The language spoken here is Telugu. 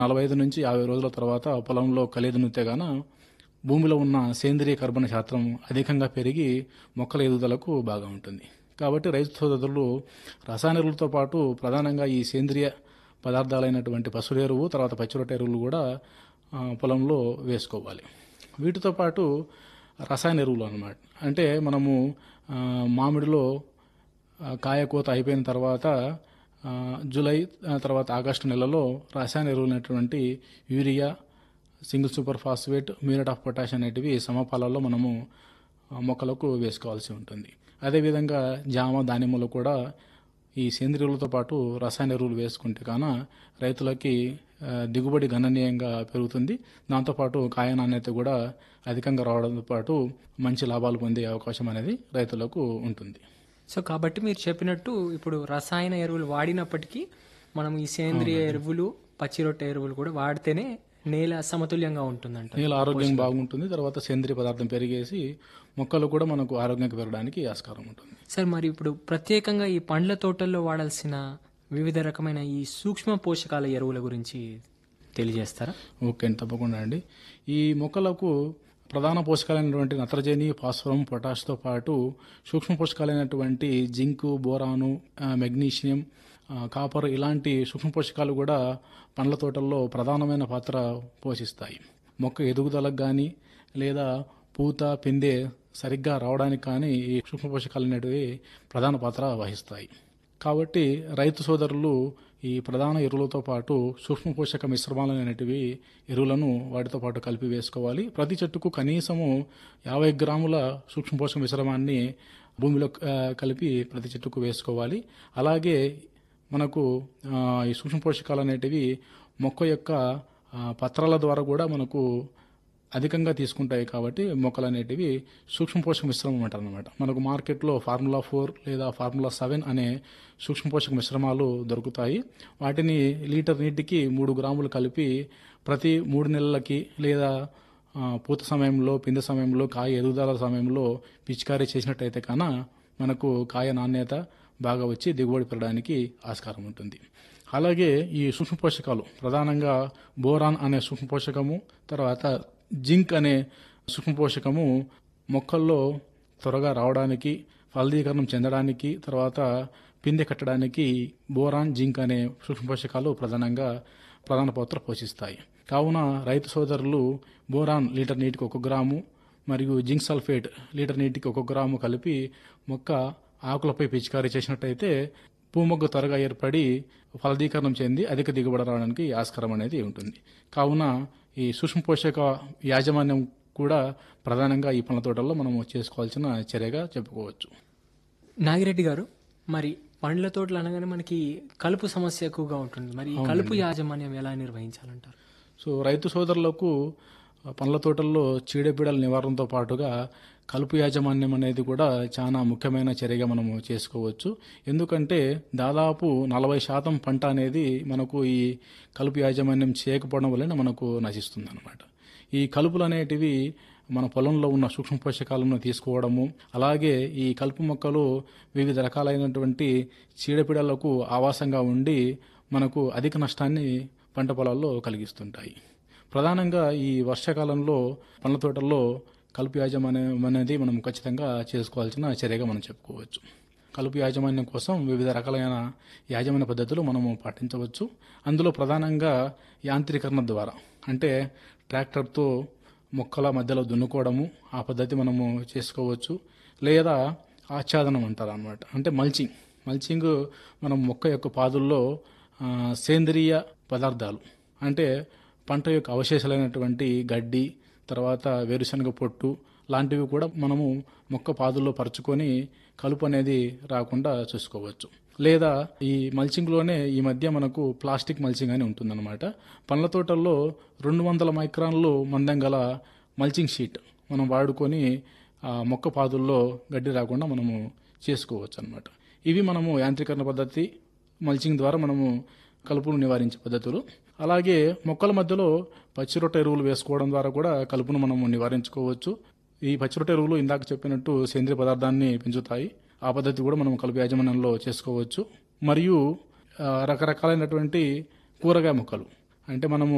నలభై ఐదు నుంచి యాభై రోజుల తర్వాత పొలంలో కలిదునుతే గాన భూమిలో ఉన్న సేంద్రియ కర్బన శాతం అధికంగా పెరిగి మొక్కల ఎదుగుదలకు బాగా ఉంటుంది కాబట్టి రైతు సోదరులు రసాయన ఎరువులతో పాటు ప్రధానంగా ఈ సేంద్రియ పదార్థాలైనటువంటి పశువుల ఎరువు తర్వాత పచ్చిరొట్ట ఎరువులు కూడా ఆ, పొలంలో వేసుకోవాలి వీటితో పాటు రసాయన ఎరువులు అన్నమాట అంటే మనము ఆ, మామిడిలో ఆ, కాయ కోత అయిపోయిన తర్వాత ఆ, జూలై ఆ, తర్వాత ఆగస్టు నెలలో రసాయన ఎరువులైనటువంటి urea single super phosphate muriate of potash అనేటివి సమపాలలో మనము ఆ, మొక్కలకు వేసుకోవాల్సి ఉంటుంది అదేవిధంగా జామ దానిమ్మలు కూడా ఈ సేంద్రియులతో పాటు రసాయన ఎరువులు వేసుకుంటే కాన రైతులకి ఆ, దిగుబడి గణనీయంగా పెరుగుతుంది దాంతోపాటు కాయ నాణ్యత కూడా అధికంగా రావడంతో పాటు మంచి లాభాలు పొందే అవకాశం అనేది రైతులకు ఉంటుంది సో కాబట్టి మీరు చెప్పినట్టు ఇప్పుడు రసాయన ఎరువులు వాడినప్పటికీ మనం ఈ సేంద్రియ ఎరువులు పచ్చిరొట్ట ఎరువులు కూడా వాడితేనే నేల సమతుల్యంగా ఉంటుందంట నేల ఆరోగ్యం బాగుంటుంది తర్వాత సేంద్రియ పదార్థం పెరిగేసి మొక్కలు కూడా మనకు ఆరోగ్యంగా పెరగడానికి ఆస్కారం ఉంటుంది సార్ మరి ఇప్పుడు ప్రత్యేకంగా ఈ పండ్ల తోటల్లో వాడాల్సిన వివిధ రకమైన ఈ సూక్ష్మ పోషకాల ఎరువుల గురించి తెలియజేస్తారా ఓకే అండి తప్పకుండా అండి ఈ మొక్కలకు ప్రధాన పోషకాలైనటువంటి నత్రజని ఫాస్ఫరం పొటాష్తో పాటు సూక్ష్మ పోషకాలైనటువంటి జింకు బోరాను ఆ, మెగ్నీషియం ఆ, కాపర్ ఇలాంటి సూక్ష్మ పోషకాలు కూడా పండ్ల తోటల్లో ప్రధానమైన పాత్ర పోషిస్తాయి మొక్క ఎదుగుదలకు కానీ లేదా పూత పిందె సరిగ్గా రావడానికి కానీ ఈ సూక్ష్మ పోషకాలు అనేటివి ప్రధాన పాత్ర వహిస్తాయి కాబట్టి రైతు సోదరులు ఈ ప్రధాన ఎరువులతో పాటు సూక్ష్మ పోషక మిశ్రమాలు అనేటివి ఎరువులను వాటితో పాటు కలిపి వేసుకోవాలి ప్రతి చెట్టుకు కనీసము యాభై గ్రాముల సూక్ష్మ పోషక మిశ్రమాన్ని భూమిలో ఆ, కలిపి ప్రతి చెట్టుకు వేసుకోవాలి అలాగే మనకు ఆ, ఈ సూక్ష్మ పోషకాలు అనేటివి మొక్క యొక్క ఆ, పత్రాల ద్వారా కూడా మనకు అధికంగా తీసుకుంటాయి కాబట్టి మొక్కలు అనేటివి సూక్ష్మ పోషక మిశ్రమం అంటారు అనమాట మనకు మార్కెట్లో ఫార్ములా ఫోర్ లేదా ఫార్ములా సెవెన్ అనే సూక్ష్మ పోషక మిశ్రమాలు దొరుకుతాయి వాటిని లీటర్ నీటికి మూడు గ్రాములు కలిపి ప్రతి మూడు నెలలకి లేదా ఆ, పూత సమయంలో పిందె సమయంలో కాయ ఎదుగుదల సమయంలో పిచికారీ చేసినట్టయితే కన మనకు కాయ నాణ్యత బాగా వచ్చి దిగుబడి పెరగడానికి ఆస్కారం ఉంటుంది అలాగే ఈ సూక్ష్మ పోషకాలు ప్రధానంగా బోరాన్ అనే సూక్ష్మ పోషకము తర్వాత జింక్ అనే సూక్ష్మ పోషకము మొక్కల్లో త్వరగా రావడానికి ఫలదీకరణం చెందడానికి తర్వాత పిందె కట్టడానికి బోరాన్ జింక్ అనే సూక్ష్మ పోషకాలు ప్రధానంగా ప్రధాన పాత్ర పోషిస్తాయి కావున రైతు సోదరులు బోరాన్ లీటర్ నీటికి ఒక గ్రాము మరియు జింక్ సల్ఫేట్ లీటర్ నీటికి ఒక గ్రాము కలిపి మొక్క ఆకులపై పిచికారీ చేసినట్టయితే పూమొగ్గ త్వరగా ఏర్పడి ఫలదీకరణం చెంది అధిక దిగుబడి రావడానికి ఆస్కారం అనేది ఉంటుంది కావున ఈ సూక్ష్మ పోషక యాజమాన్యం కూడా ప్రధానంగా ఈ పండ్ల తోటల్లో మనం చేసుకోవాల్సిన చర్యగా చెప్పుకోవచ్చు నాగిరెడ్డి గారు మరి పండ్ల తోటలు అనగానే మనకి కలుపు సమస్య ఎక్కువగా ఉంటుంది మరి ఈ కలుపు యాజమాన్యం ఎలా నిర్వహించాలంటారు సో రైతు సోదరులకు ఆ, పండ్ల తోటల్లో చీడపీడల నివారణతో పాటుగా కలుపు యాజమాన్యం అనేది కూడా చాలా ముఖ్యమైన చర్యగా మనము చేసుకోవచ్చు ఎందుకంటే దాదాపు నలభై శాతం పంట అనేది మనకు ఈ కలుపు యాజమాన్యం చేయకపోవడం వలన మనకు నశిస్తుంది అనమాట ఈ కలుపులు అనేటివి మన పొలంలో ఉన్న సూక్ష్మ పోషకాలను తీసుకోవడము అలాగే ఈ కలుపు మొక్కలు వివిధ రకాలైనటువంటి చీడపీడలకు ఆవాసంగా ఉండి మనకు అధిక నష్టాన్ని పంట పొలాల్లో కలిగిస్తుంటాయి ప్రధానంగా ఈ వర్షాకాలంలో పండ్ల తోటల్లో కలుపు యాజమాన్యం అనేది మనం ఖచ్చితంగా చేసుకోవాల్సిన చర్యగా మనం చెప్పుకోవచ్చు కలుపు యాజమాన్యం కోసం వివిధ రకాలైన యాజమాన్య పద్ధతులు మనము పాటించవచ్చు అందులో ప్రధానంగా యాంత్రీకరణ ద్వారా అంటే ట్రాక్టర్తో మొక్కల మధ్యలో దున్నుకోవడము ఆ పద్ధతి మనము చేసుకోవచ్చు లేదా ఆచ్ఛాదనం అంటారు అనమాట అంటే మల్చింగ్ మల్చింగ్ మనం మొక్క యొక్క పాదుల్లో ఆ, సేంద్రియ పదార్థాలు అంటే పంట యొక్క అవశేషాలైనటువంటి గడ్డి తర్వాత వేరుశనగ పొట్టు లాంటివి కూడా మనము మొక్క పాదుల్లో పరుచుకొని కలుపు అనేది రాకుండా చూసుకోవచ్చు లేదా ఈ మల్చింగ్లోనే ఈ మధ్య మనకు ప్లాస్టిక్ మల్చింగ్ అని ఉంటుందన్నమాట పండ్ల తోటల్లో రెండు వందల మైక్రాన్లు మందం గల మల్చింగ్ షీట్ మనం వాడుకొని ఆ మొక్క పాదుల్లో గడ్డి రాకుండా మనము చేసుకోవచ్చు అనమాట ఇవి మనము యాంత్రీకరణ పద్ధతి మల్చింగ్ ద్వారా మనము కలుపును నివారించే పద్ధతులు అలాగే మొక్కల మధ్యలో పచ్చిరొట్ట ఎరువులు వేసుకోవడం ద్వారా కూడా కలుపును మనము నివారించుకోవచ్చు ఈ పచ్చిరొట్ట ఎరువులు ఇందాక చెప్పినట్టు సేంద్రియ పదార్థాన్ని పెంచుతాయి ఆ పద్ధతి కూడా మనం కలుపు యాజమాన్యంలో చేసుకోవచ్చు మరియు ఆ, రకరకాలైనటువంటి కూరగాయ మొక్కలు అంటే మనము